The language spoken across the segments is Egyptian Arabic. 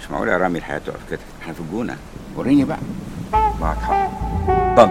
مش معقول يا رامي الحياه تقف كده احنا في الجونه وريني بقى معك حق ضم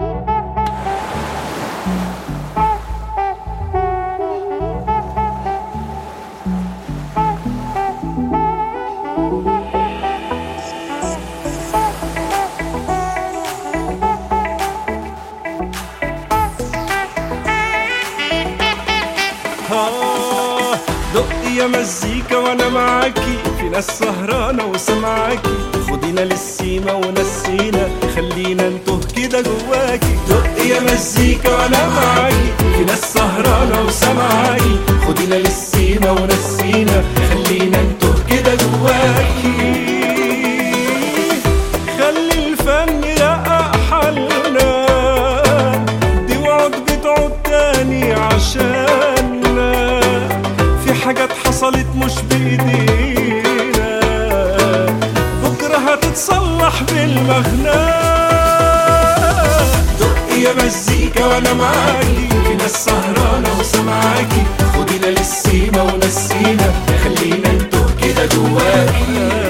آه، دق يا مزيكا وانا معاكي في ناس سهرانة وسمعاكي خدينا للسيما ونسينا خلينا نتوه كده جواكي دق يا مزيكا وانا معاكي في ناس سهرانة وسمعاكي خدينا للسيما ونسينا خلينا نتوه كده جواكي خلي الفن يرقق حالنا دي وعد بتعود تاني عشاننا في حاجات حصلت مش بايدينا بكره هتتصلح بالمغنى دق يا مزيكا وانا معاكي في ناس سهرانه وسمعاكي خدينا للسيما ونسينا خلينا نتوه كده جواكي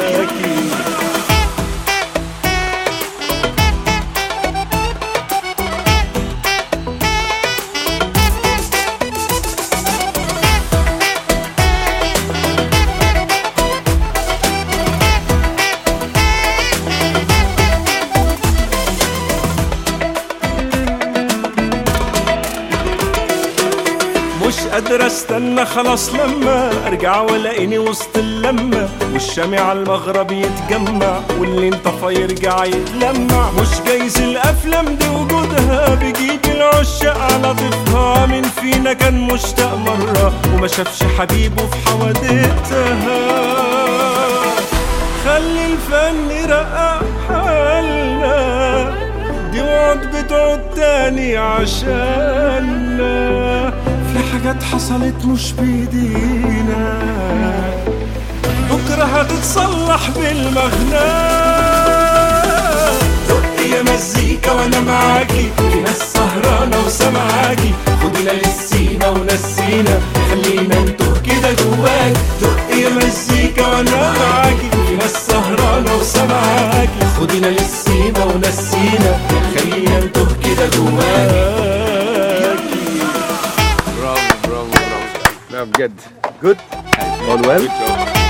مش قادر استنى خلاص لما ارجع والاقيني وسط اللمة والشامي على المغرب يتجمع واللي انطفى يرجع يتلمع مش جايز الافلام دي وجودها بيجيب العشاق على ضيفها من فينا كان مشتاق مرة وما شافش حبيبه في حوادثها خلي الفن يرقق حالنا دي وعد بتعود تاني عشاننا في حاجات حصلت مش بايدينا بكرة هتتصلح بالمغنى دق يا مزيكا وانا معاكي في ناس سهرانة وسمعاكي خدينا للسينا ونسينا خلينا نتوه كده جواك دق يا مزيكا وانا معاكي في ناس سهرانة وسمعاكي خدينا للسينا ونسينا خلينا نتوه كده جواك برافو برافو برافو لا بجد جود اول ويل Good job.